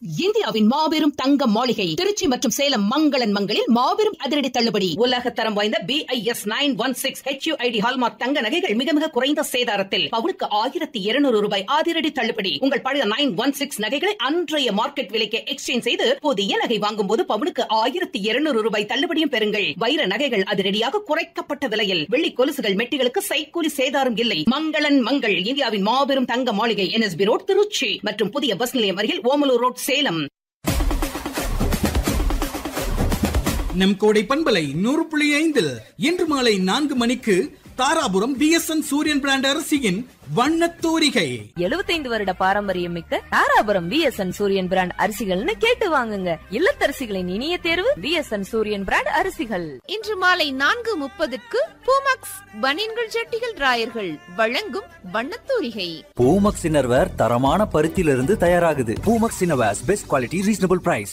இந்தியாவின் மாபெரும் தங்க மாளிகை திருச்சி மற்றும் சேலம் மங்களன் மங்களில் மாபெரும் அதிரடி தள்ளுபடி உலக தரம் வாய்ந்த B I S nine one six HUID hallmark தங்க நகைகள் மிக மிக குறைந்த சேதாரத்தில் பவுனுக்கு ஆயிரத்தி இருநூறு ரூபாய் அதிரடி தள்ளுபடி உங்கள் பழைய நைன் ஒன் சிக்ஸ் நகைகளை அன்றைய மார்க்கெட் விலைக்கு எக்ஸ்சேஞ்ச் செய்து புதிய நகை வாங்கும் போது பவுனுக்கு ஆயிரத்தி இருநூறு ரூபாய் தள்ளுபடியும் பெறுங்கள் வைர நகைகள் அதிரடியாக குறைக்கப்பட்ட விலையில் வெள்ளி கொலுசுகள் மெட்டிகளுக்கு சைக்கூலி சேதாரம் இல்லை மங்களன் மங்கள் இந்தியாவின் மாபெரும் தங்க மாளிகை என்எஸ்பி ரோட் திருச்சி மற்றும் புதிய பஸ் நிலையம் அருகில் ஓமலூர் ரோட் சேலம் நம் கோடை பண்பலை நூறு புள்ளி ஐந்தில் இன்று மாலை நான்கு மணிக்கு தாராபுரம் பிஎஸ்என் சூரியன் பிராண்ட் அரசியின் வண்ணத் தூரிகை எழுபத்தைந்து வருட பாரம்பரியம் மிக்க தாராபுரம் பிஎஸ்என் சூரியன் பிராண்ட் அரிசிகள்னு கேட்டு வாங்குங்க இல்லத்தரசிகளின் இனிய தேர்வு பிஎஸ்என் சூரியன் பிராண்ட் அரிசிகள் இன்று மாலை நான்கு முப்பதுக்கு பூமாக்ஸ் பனியன்கள் ஜட்டிகள் ராயர்கள் வழங்கும் வண்ணத்தூரிகை பூமக்ஸ் இன்னர்வேர் தரமான பருத்தியிலிருந்து தயாராகுது Poomex innerwears best quality reasonable price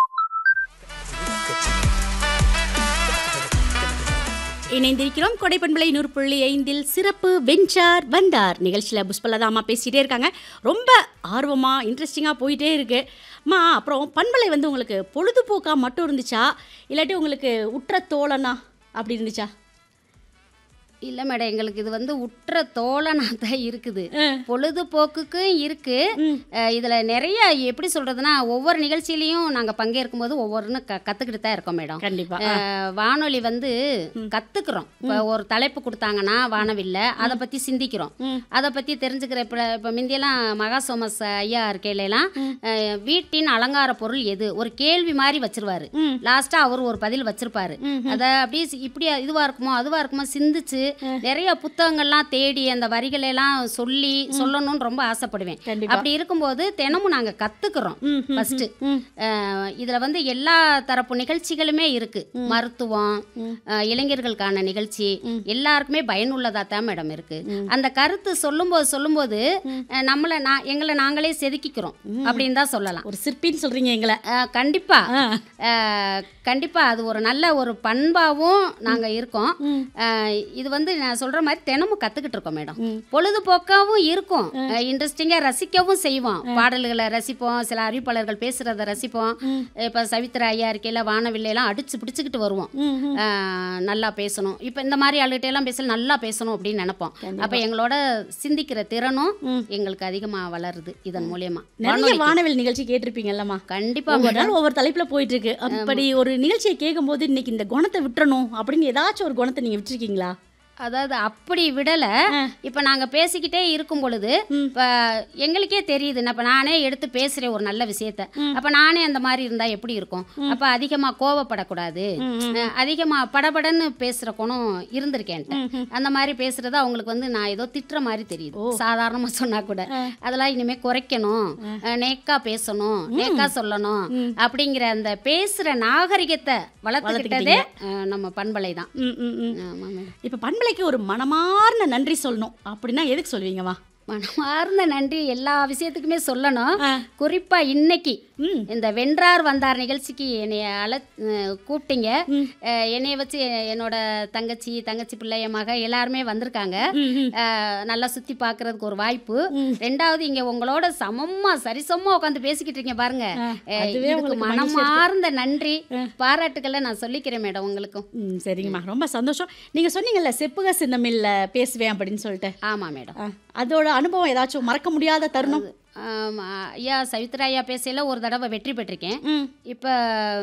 இணைந்திருக்கிறோம் கொடைப்பண்பலை நூறு புள்ளி ஐந்தில் சிறப்பு வெஞ்சார் வந்தார் நிகழ்ச்சியில் புஷ்பலதாமா பேசிகிட்டே இருக்காங்க ரொம்ப ஆர்வமாக இன்ட்ரெஸ்டிங்காக போயிட்டே இருக்கு அம்மா அப்புறம் பண்பலை வந்து உங்களுக்கு பொழுதுபோக்காக மட்டும் இருந்துச்சா இல்லாட்டி உங்களுக்கு உற்ற தோழனா அப்படி இருந்துச்சா இல்லை மேடம் எங்களுக்கு இது வந்து உற்ற தோழனாக தான் இருக்குது பொழுதுபோக்குக்கும் இருக்கு அஹ் இதுல நிறைய எப்படி சொல்றதுன்னா ஒவ்வொரு நிகழ்ச்சியிலையும் நாங்க பங்கேற்கும் போது ஒவ்வொருன்னு க கத்துக்கிட்டு தான் இருக்கோம் மேடம் கண்டிப்பா அஹ் வானொலி வந்து கத்துக்கிறோம் இப்போ ஒரு தலைப்பு கொடுத்தாங்கன்னா வானவில்ல அதை பத்தி சிந்திக்கிறோம் அதை பத்தி தெரிஞ்சுக்கிற இப்போ இப்போ முந்தியெல்லாம் மகா சோமஸ் ஐயா இருக்கையிலலாம் அஹ் வீட்டின் அலங்கார பொருள் எது ஒரு கேள்வி மாதிரி வச்சிருவாரு லாஸ்டா அவர் ஒரு பதில் வச்சிருப்பாரு அதை அப்படியே சி- இப்படி இதுவா இருக்குமோ அதுவா இருக்குமோ சிந்திச்சு நிறைய புத்தகங்கள்லாம் தேடி அந்த வரிகளை எல்லாம் சொல்லி சொல்லணும்னு ரொம்ப ஆசைப்படுவேன் கண்டிப்பா. அப்படி இருக்கும்போது தினமும் நாங்க கத்துக்கிறோம் ஃபர்ஸ்ட் இதுல வந்து எல்லா தரப்பு நிகழ்ச்சிகளுமே இருக்கு மருத்துவம் அஹ், இளைஞர்களுக்கான நிகழ்ச்சி எல்லாருக்குமே பயனுள்ளதா தான் மேடம் இருக்கு அந்த கருத்து சொல்லும்போது சொல்லும்போது அஹ், நம்மளை நான் எங்களை நாங்களே செதுக்கிக்கிறோம் அப்படின்னு தான் சொல்லலாம் ஒரு சிற்பின்னு சொல்கிறீங்க எங்களை அஹ், கண்டிப்பா அஹ், கண்டிப்பா அது ஒரு நல்ல ஒரு பண்பாவும் நாங்க இருக்கோம் அஹ், இது வந்து நான் சொல்ற மாதிரி தினமும் கத்துக்கிட்டு இருக்கோம் மேடம் பொழுதுபோக்காவும் இருக்கும் இன்ட்ரெஸ்டிங்கா ரசிக்கவும் செய்வோம் பாடல்களை ரசிப்போம் சில அறிவிப்பாளர்கள் பேசுறத ரசிப்போம் இப்ப சவித்ரா ஐயா இருக்கையில வானவில்லையெல்லாம் அடிச்சு பிடிச்சுக்கிட்டு வருவோம் அஹ், நல்லா பேசணும் இப்ப இந்த மாதிரி ஆளுகிட்ட எல்லாம் பேசல நல்லா பேசணும் அப்படின்னு நினைப்போம் அப்ப எங்களோட சிந்திக்கிற திறனும் எங்களுக்கு அதிகமா வளருது இதன் மூலியமா நிறைய வானொலிக்கு. வானவில் நிகழ்ச்சி கேட்டிருப்பீங்கல்லம்மா கண்டிப்பா ஒவ்வொரு மேடம் நாள் ஒவ்வொரு தலைப்புல போயிட்டு இருக்கு அப்படி ஒரு நிகழ்ச்சியை கேட்கும்போது இன்னைக்கு இந்த குணத்தை விட்டுறணும் அப்படின்னு ஏதாச்சும் ஒரு குணத்தை நீங்க விட்டுருக்கீங்களா அதாவது அப்படி விடல இப்ப நாங்க பேசிக்கிட்டே இருக்கும் பொழுது இப்ப எங்களுக்கே தெரியுது இப்ப நானே எடுத்து பேசுறேன் ஒரு நல்ல விஷயத்த அப்ப நானே அந்த மாதிரி இருந்தா எப்படி இருக்கும் அப்ப அதிகமா கோவப்படக்கூடாது அஹ், அதிகமா படபடன்னு பேசுற குணம் இருந்திருக்கேன் அந்த மாதிரி பேசுறது அவங்களுக்கு வந்து நான் ஏதோ திட்டுற மாதிரி தெரியுது சாதாரணமா சொன்னா கூட அதெல்லாம் இனிமே குறைக்கணும் அஹ், நேக்கா பேசணும் நேக்கா சொல்லணும் அப்படிங்கிற அந்த பேசுற நாகரிகத்தை வளர்த்துக்கிட்டதே அஹ், நம்ம பண்பலை தான் ம், ம், ம். ஆமா மேடம் இப்ப பண்பலைக்கு ஒரு மனமார்ந்த நன்றி சொல்லணும் அப்படின்னா எதுக்கு சொல்வீங்கம்மா மனமார்ந்த நன்றி எல்லா விஷயத்துக்குமே சொல்லணும் குறிப்பா இன்னைக்கு இந்த வென்றார் வந்தார் நிகழ்ச்சிக்கு என்னைய அழ அஹ் கூப்பிட்டீங்க அஹ் என்னைய வச்சு என்னோட தங்கச்சி தங்கச்சி பிள்ளை என் மக எல்லாருமே வந்திருக்காங்க அஹ் நல்லா சுத்தி பார்க்கறதுக்கு ஒரு வாய்ப்பு ரெண்டாவது இங்க உங்களோட சமமா சரிசமமா உட்காந்து பேசிக்கிட்டு இருக்கீங்க பாருங்க அஹ் அதுவே இதுக்கு உங்களுக்கு மகிழ்ச்சி இருக்கு. மனமார்ந்த நன்றி பாராட்டுக்களை நான் சொல்லிக்கிறேன் மேடம் உங்களுக்கும் ம் சரிங்கம்மா ரொம்ப சந்தோஷம் நீங்க சொன்னீங்கல்ல செப்புக சின்னமில்ல பேசுவேன் அப்படின்னு சொல்லிட்டு ஆமா மேடம் ஆ, அதோட அனுபவம் ஏதாச்சும் மறக்க முடியாத தருணம் ஆமா. ஐயா சவித்ரா ஐயா பேசையில ஒரு தடவை வெற்றி பெற்றிருக்கேன் ம். இப்போ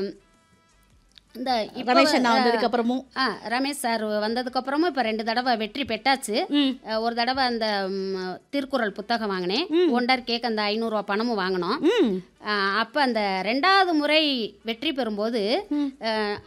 இந்த இப்ப ரமேஷ் அண்ணா வ- வந்ததுக்கு அப்புறமும் ஆ ரமேஷ் சார் வந்ததுக்கு அப்புறமும் இப்போ ரெண்டு தடவை வெற்றி பெற்றாச்சு ம். அஹ், ஒரு தடவை அந்த ம், திருக்குறள் புத்தகம் வாங்கினேன் ஒண்டர் கேக் அந்த ஐநூறுரூவா பணமும் வாங்கினோம் ம் அப்போ அந்த ரெண்டாவது முறை வெற்றி பெறும்போது அஹ்,